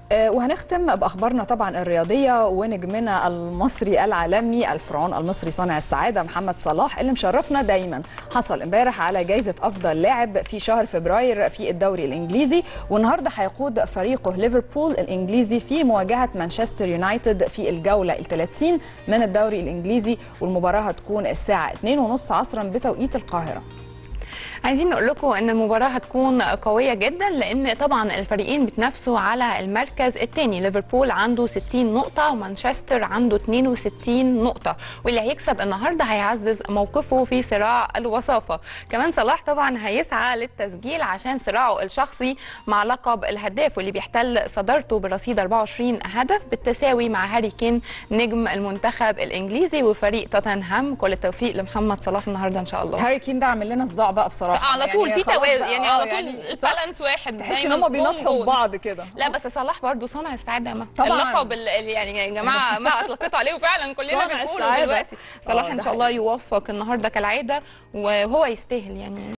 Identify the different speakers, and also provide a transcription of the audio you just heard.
Speaker 1: آه، وهنختم باخبارنا طبعا الرياضيه ونجمنا المصري العالمي الفرعون المصري صانع السعاده محمد صلاح اللي مشرفنا دايما حصل امبارح على جائزه افضل لاعب في شهر فبراير في الدوري الانجليزي والنهارده هيقود فريقه ليفربول الانجليزي في مواجهه مانشستر يونايتد في الجوله ال 30 من الدوري الانجليزي والمباراه هتكون الساعه 2:30 عصرا بتوقيت القاهره
Speaker 2: عايزين نقول لكم ان المباراه هتكون قويه جدا لان طبعا الفريقين بيتنافسوا على المركز الثاني ليفربول عنده 60 نقطه ومانشستر عنده 62 نقطه واللي هيكسب النهارده هيعزز موقفه في صراع الوصافه كمان صلاح طبعا هيسعى للتسجيل عشان صراعه الشخصي مع لقب الهداف واللي بيحتل صدارته برصيد 24 هدف بالتساوي مع هاري كين نجم المنتخب الانجليزي وفريق توتنهام كل التوفيق لمحمد صلاح النهارده ان شاء الله
Speaker 1: هاري كين ده عامل لنا صداع بقى بصراحه
Speaker 2: على طول في
Speaker 1: خلاص
Speaker 2: توازن
Speaker 1: بقى،
Speaker 2: يعني
Speaker 1: آه،
Speaker 2: على طول
Speaker 1: صح.
Speaker 2: بالانس واحد
Speaker 1: تحس ان
Speaker 2: دايماً
Speaker 1: هم
Speaker 2: جون
Speaker 1: بيناطحوا
Speaker 2: جون.
Speaker 1: في بعض كده
Speaker 2: لا بس صلاح برضو صانع السعاده ما
Speaker 1: طبعاً.
Speaker 2: اللقب ال- ال- يعني يا جماعه ما اطلقته عليه وفعلا كلنا
Speaker 1: صانع
Speaker 2: بنقوله
Speaker 1: السعادة.
Speaker 2: دلوقتي صلاح
Speaker 1: آه،
Speaker 2: ان
Speaker 1: ده
Speaker 2: شاء الله يوفق النهارده كالعاده وهو يستاهل يعني